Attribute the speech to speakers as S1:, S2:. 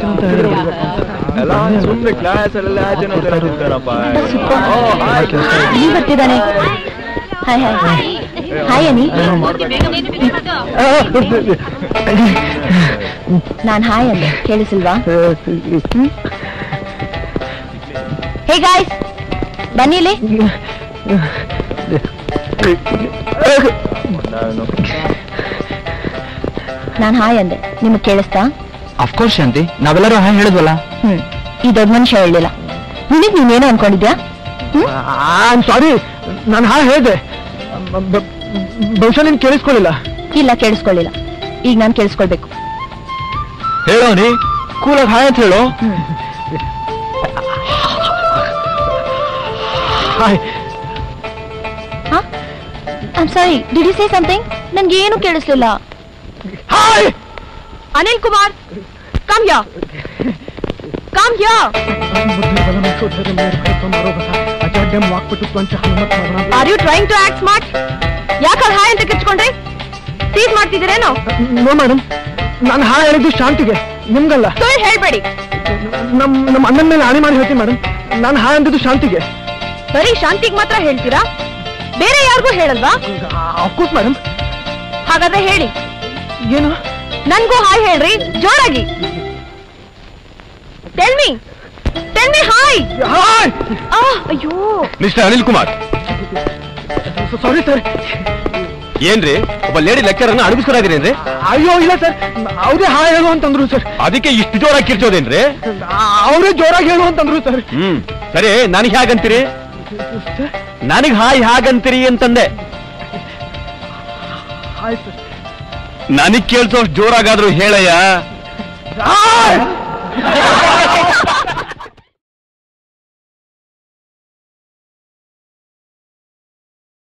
S1: ಎಲ್ಲ ಸುಮ್ಮನೆ ಕ್ಲಾಸ್ ಅಲ್ಲೆಲ್ಲ ಜನ ತಿಂತಾರಪ್ಪ
S2: ಇಲ್ಲಿ ಬರ್ತಿದ್ದಾನೆ ಹಾಯ್ ಹಾಯ್ ಹಾಯ್ ಅನಿ ನಾನ್ ಹಾಯ್ ಅಂದೆ ಕೇಳಿಸಿಲ್ವಾ ಹೇ ಗಾಯ್ಸ್ ಬನ್ನಿ ಇಲ್ಲಿ
S1: ನಾನು
S2: ನಾನ್ ಹಾಯ್ ಅಂದೆ ನಿಮಗ್ ಕೇಳಿಸ್ತಾ
S3: ಅಫ್ಕೋರ್ಸ್ ಶಾಂತಿ ನಾವೆಲ್ಲರೂ ಹಾಯ್ ಹೇಳಿದ್ವಲ್ಲ
S2: ಹ್ಮ್ ಈ ದೊಡ್ಡ ಮನುಷ್ಯ ಹೇಳಿಲ್ಲ ನಿನಗ್ ನೀನೇನು ಅನ್ಕೊಂಡಿದ್ಯಾ
S3: ಸಾರಿ ನಾನು ಹಾಯ್ ಹೇಳಿದೆ ಬಹುಶಃ ನೀನ್ ಕೇಳಿಸ್ಕೊಳ್ಳಿಲ್ಲ
S2: ಇಲ್ಲ ಕೇಳಿಸ್ಕೊಳ್ಳಿಲ್ಲ ಈಗ ನಾನ್ ಕೇಳಿಸ್ಕೊಳ್ಬೇಕು
S3: ಹೇಳೋನಿ ಕೂಲಾಗಿ ಹಾಯ್ ಅಂತ ಹೇಳು hi
S2: I'm sorry did you say something ನನ್ಗೆ ಏನು ಕೇಳಿಸ್ಲಿಲ್ಲ
S3: ಹಾಯ್
S2: ಅನಿಲ್ ಕುಮಾರ್ ಕಮ್ ಯಾ ಕಮ್ ಯಾ are you trying to act smart ಯಾಕಲ್ಲಿ ಹಾಯ್ ಅಂತ ಕಿಚ್ಕೊಂಡ್ರಿ ಸೀಸ್ ಮಾಡ್ತಿದ್ದೀರೇನೋ
S3: ನೋ ಮೇಡಮ್ ನಾನು ಹಾಯ್ ಹೇಳಿದ್ದು ಶಾಂತಿಗೆ ನಿಮ್ಗಲ್ಲ
S2: ಸುಳ್ಳು ಹೇಳ್ಬೇಡಿ
S3: ನಮ್ ನಮ್ಮ ಅಣ್ಣನ ಮೇಲೆ ಆಣಿ ಮಾಡಿ ಹೇಳ್ತೀನಿ ಮೇಡಮ್ ನಾನು ಹಾಯ್ ಅಂದಿದ್ದು ಶಾಂತಿಗೆ
S2: ಬರೀ ಶಾಂತಿಗ್ ಮಾತ್ರ ಹೇಳ್ತೀರಾ ಬೇರೆ ಯಾರಿಗೂ ಹೇಳಲ್ವಾ
S3: ಅಫ್ಕೋರ್ಸ್ ಮೇಡಮ್
S2: ಹಾಗಾದ್ರೆ ಹೇಳಿ
S3: ಏನು
S2: ನನ್ಗೂ ಹಾಯ್ ಹೇಳ್ರಿ ಜೋರಾಗಿ tell me tell me hi
S3: hi
S2: ಅಯ್ಯೋ
S1: mister Anil Kumar
S3: sorry sir
S1: ಏನ್ರಿ ಒಬ್ಬ ಲೇಡಿ ಲೆಕ್ಚರ್ ಅನ್ನ ಅಡಗಿಸ್ಕೊಳಾಗಿರೇನ್ರಿ
S3: ಅಯ್ಯೋ ಇಲ್ಲ ಸರ್ ಅವರೇ ಹಾಯ್ ಹೇಳು ಅಂತಂದ್ರು ಸರ್
S1: ಅದಕ್ಕೆ ಇಷ್ಟು ಜೋರಾಗಿ ಕಿರ್ಚೋದೇನ್ರಿ
S3: ಅವರೇ ಜೋರಾಗಿ ಹೇಳು ಅಂತಂದ್ರು ಸರ್
S1: ಹ್ಮ್ ಸರಿ ನನಗೆ ಹೇಗಂತೀರಿ ನನಗ್ ಹಾಯ್ ಹಾಗಂತೀರಿ ಅಂತಂದೆ
S3: ಹಾಯ್ ಸರ್
S1: ನನಗ್ ಕೇಳ್ಸೋಷ್ಟು ಜೋರಾಗಾದ್ರೂ ಹೇಳಯ್ಯ
S3: ಹಾಯ್